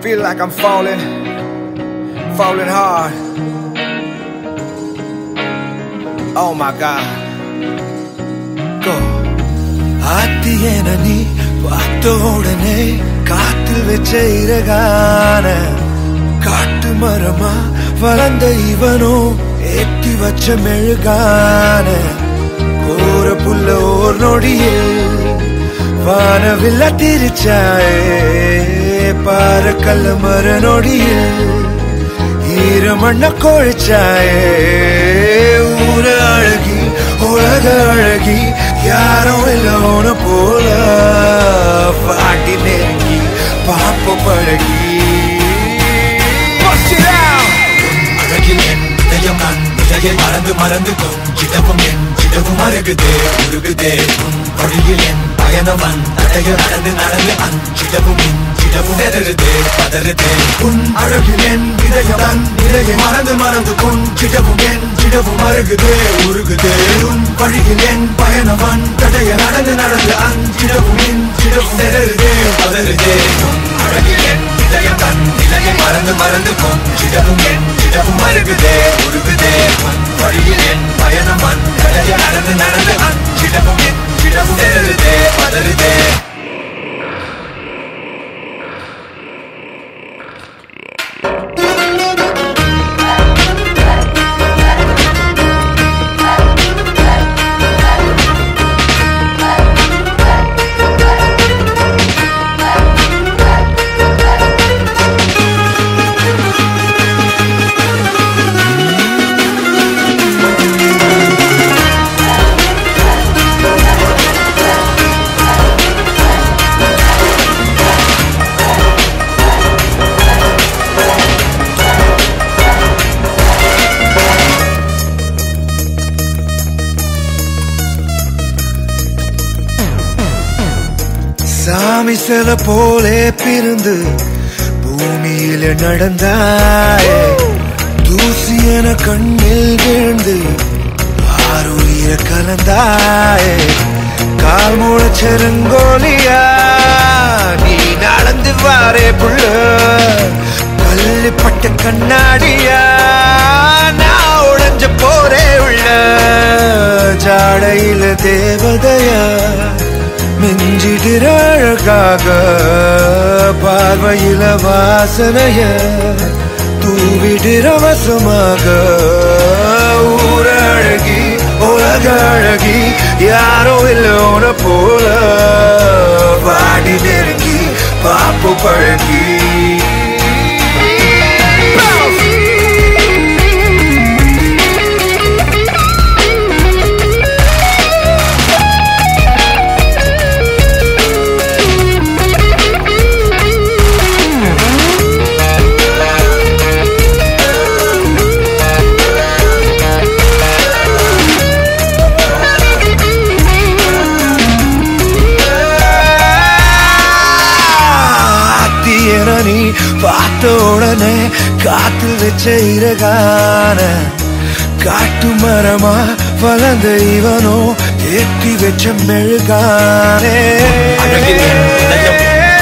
feel like I'm falling, falling hard. Oh my God. Go. ஆத்தியன நீ பார்த்த உடனே காத்தில் வச்ச இறகான காட்டு மரமா வளர்ந்த இவனோ ஏத்தி வச்ச மெழுகான கோர புல்ல ஓர் நொடியில் வானவில்ல திரிச்சாயே பார கல்ல மர நொடியில் ஈரமண்ண கொழிச்சாயே ஊர அழகி உலக அழகி யாரும் இல்லோன போல பாட்டி நெருங்கி பாப்ப பழகி Bust it out! அழகில் என் இதயம் நான் இதையை மறந்து மறந்து கொஞ்சிடவும் என் சிடவும் அருகுதே உருகுதே உன் வழியில் என் பயணவன் தடைய நடந்து நடந்து அஞ்சிடவும் இஞ்சிடவும் எதருதே பதறுதே உன் அழகில் என் இதயம் தன் இதையை மறந்து மறந்து கொஞ்சிடவும் என் சிடவும் அருகுதே உருகுதே உன் வழியில் என் பயணவன் தடைய நடந்து நடந்து அஞ்சிடவும் இஞ்சிடவும் எதருதே பதறுதே உன் அழகில் என் இதயம் தன் இலையை மறந்து மறந்து கொஞ்சிடவும் என் இடமும் அருகுதே உருகுதே உன் வழியில் என் பயணம் அன் கடைய நடந்து நடந்து அஞ்சிடவும் என் இடமும் எருதே பதறுதே சாமி சில போலே பிறந்து பூமியில நடந்தாயே தூசி என கண்ணில் விழுந்து ஆறுயிர கலந்தாயே கால் முளைச்செருங்கோலியா நீ நடந்து வாரே புள்ள கல்லுப்பட்ட கண்ணாடியா நான் உடைஞ்ச போரே உள்ள ஜாடையில தேவதையா மிஞ்சிடிற அழகாக பார்வையில வாசனைய தூவிடிற வசமாக ஊர அழகி உலக அழகி யாரோ இல்லோன போல பாடி நெருங்கி பாப்பு பழகி ஆத்தியன நீ பார்த்த உடனே காத்தில் வச்ச இறகான காட்டு மரமா வளர்ந்த இவனோ ஏற்றி வச்ச மெழுகானே அழகில் என் இதயம்.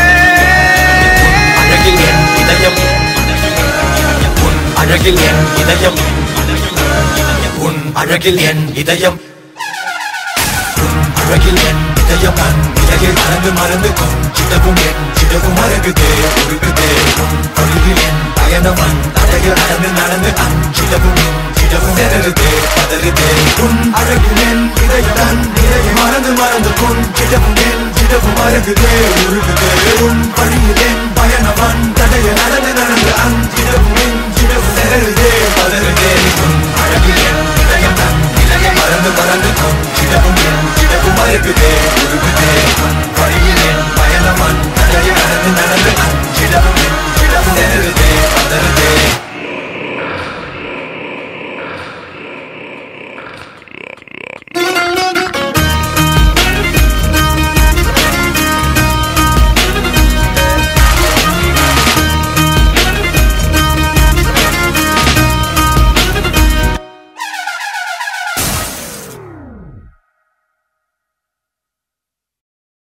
அழகில் என் இதயம் உன் அழகில் என் இதயம் உன் அழகில் என் இதயம் உன் அழகில் என் இதயம் நான் இலையை மறந்து மறந்து கொஞ்சிடவும் என் சிடவும் அருகுதே உருகுதே உன் வழியில் என் பயணவன் தடைய நடந்து நடந்து அஞ்சிடவும் இஞ்சிடவும் எதருதே பதறுதே உன் அழகில் என் இதயம் தன் இலையை மறந்து மறந்து கொஞ்சிடவும் என் சிடவும் அருகுதே உருகுதே உன் வழியில் என் பயணவன் தடைய நடந்து நடந்து அஞ்சிடவும் இஞ்சிடவும் எதருதே பதறுதே உன்